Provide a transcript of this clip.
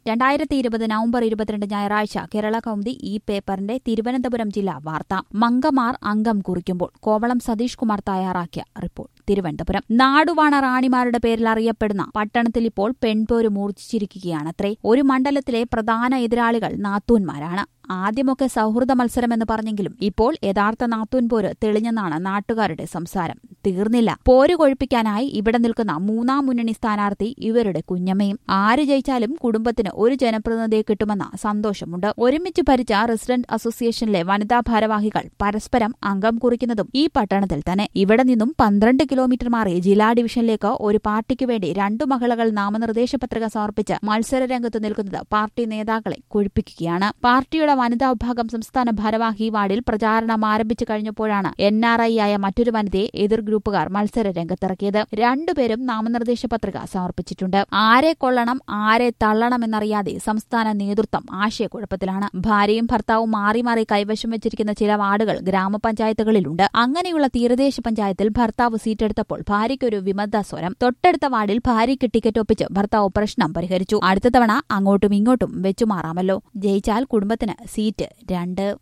രണ്ടായിരത്തി ഇരുപത് നവംബർ ഇരുപത്തിരണ്ട് ഞായറാഴ്ച കേരള കൗമുദി ഈ പേപ്പറിന്റെ തിരുവനന്തപുരം ജില്ലാ വാർത്ത മങ്കമാർ അംഗം കുറിക്കുമ്പോൾ കോവളം സതീഷ് കുമാർ തയ്യാറാക്കിയ റിപ്പോർട്ട് തിരുവനന്തപുരം നാടുവാണ റാണിമാരുടെ പേരിൽ അറിയപ്പെടുന്ന പട്ടണത്തിൽ ഇപ്പോൾ പെൺപോര് മൂർച്ഛിച്ചിരിക്കുകയാണത്രേ ഒരു മണ്ഡലത്തിലെ പ്രധാന എതിരാളികൾ നാത്തൂന്മാരാണ് ആദ്യമൊക്കെ സൗഹൃദ മത്സരമെന്ന് പറഞ്ഞെങ്കിലും ഇപ്പോൾ യഥാർത്ഥ നാത്തൂൻ പോര് തെളിഞ്ഞെന്നാണ് നാട്ടുകാരുടെ സംസാരം തീർന്നില്ല പോര് കൊഴിപ്പിക്കാനായി ഇവിടെ നിൽക്കുന്ന മൂന്നാം മുന്നണി സ്ഥാനാർത്ഥി ഇവരുടെ കുഞ്ഞമ്മയും ആര് ജയിച്ചാലും കുടുംബത്തിന് ഒരു ജനപ്രതിനിധിയെ കിട്ടുമെന്ന സന്തോഷമുണ്ട് ഒരുമിച്ച് ഭരിച്ച റെസിഡന്റ് അസോസിയേഷനിലെ വനിതാ ഭാരവാഹികൾ പരസ്പരം അംഗം കുറിക്കുന്നതും ഈ പട്ടണത്തിൽ തന്നെ ഇവിടെ നിന്നും പന്ത്രണ്ട് കിലോമീറ്റർ മാറി ജില്ലാ ഡിവിഷനിലേക്ക് ഒരു പാർട്ടിക്ക് വേണ്ടി രണ്ടു മഹിളകൾ നാമനിർദ്ദേശ പത്രിക സമർപ്പിച്ച് മത്സര രംഗത്ത് നിൽക്കുന്നത് പാർട്ടി നേതാക്കളെ കൊഴിപ്പിക്കുകയാണ് പാർട്ടിയുടെ വനിതാ വിഭാഗം സംസ്ഥാന ഭാരവാഹി വാർഡിൽ പ്രചാരണം ആരംഭിച്ചു കഴിഞ്ഞപ്പോഴാണ് എൻ ആർ ഐ ആയ മറ്റൊരു വനിതയെ എതിർ ഗ്രൂപ്പുകാർ മത്സര രംഗത്തിറക്കിയത് രണ്ടുപേരും നാമനിർദ്ദേശ പത്രിക സമർപ്പിച്ചിട്ടുണ്ട് ആരെ കൊള്ളണം ആരെ തള്ളണമെന്നറിയാതെ സംസ്ഥാന നേതൃത്വം ആശയക്കുഴപ്പത്തിലാണ് ഭാര്യയും ഭർത്താവും മാറി മാറി കൈവശം വെച്ചിരിക്കുന്ന ചില വാർഡുകൾ ഗ്രാമപഞ്ചായത്തുകളിലുണ്ട് അങ്ങനെയുള്ള തീരദേശ പഞ്ചായത്തിൽ ഭർത്താവ് സീറ്റെടുത്തപ്പോൾ ഭാര്യയ്ക്കൊരു വിമത സ്വരം തൊട്ടടുത്ത വാർഡിൽ ഭാര്യയ്ക്ക് ടിക്കറ്റ് ഒപ്പിച്ച് ഭർത്താവ് പ്രശ്നം പരിഹരിച്ചു അടുത്ത തവണ അങ്ങോട്ടും ഇങ്ങോട്ടും വെച്ചുമാറാമല്ലോ ജയിച്ചാൽ കുടുംബത്തിന് സീറ്റ് രണ്ട്